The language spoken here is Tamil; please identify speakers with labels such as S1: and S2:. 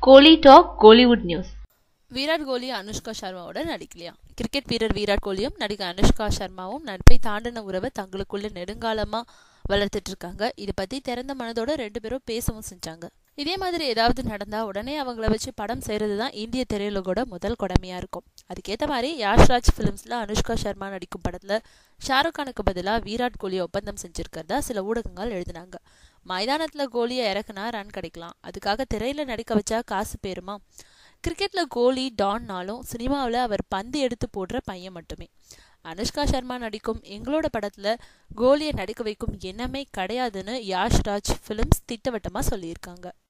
S1: கோலி டாக் கோலிவுட் நியூஸ்
S2: விராட் கோலி அனுஷ்கா சர்மாவோட நடிக்கலையா கிரிக்கெட் வீரர் விராட் கோலியும் நடிகை அனுஷ்கா சர்மாவும் நட்பை தாண்டின உறவை தங்களுக்குள்ள நெடுங்காலமா வளர்த்துட்டு இருக்காங்க இதை பத்தி திறந்த மனதோட ரெண்டு பேரும் பேசவும் செஞ்சாங்க இதே மாதிரி ஏதாவது நடந்தா உடனே அவங்கள வச்சு படம் செய்யறது தான் இந்திய திரையுலகோட முதல் கடமையா இருக்கும் அதுக்கேற்ற மாதிரி யாஷ்ராஜ் ஃபிலிம்ஸ்ல அனுஷ்கா சர்மா நடிக்கும் படத்துல ஷாருக் கானுக்கு பதிலாக விராட் கோலி ஒப்பந்தம் செஞ்சிருக்கிறதா சில ஊடகங்கள் எழுதினாங்க மைதானத்துல கோலியை இறக்குனா ரன் கிடைக்கலாம் அதுக்காக திரையில நடிக்க வச்சா காசு பேருமா கிரிக்கெட்ல கோலி டான்னாலும் சினிமாவில் அவர் பந்து எடுத்து போடுற பையன் மட்டுமே அனுஷ்கா சர்மா நடிக்கும் எங்களோட படத்துல கோலியை நடிக்க வைக்கும் எண்ணமே கிடையாதுன்னு யாஷ்ராஜ் ஃபிலிம்ஸ் திட்டவட்டமா சொல்லியிருக்காங்க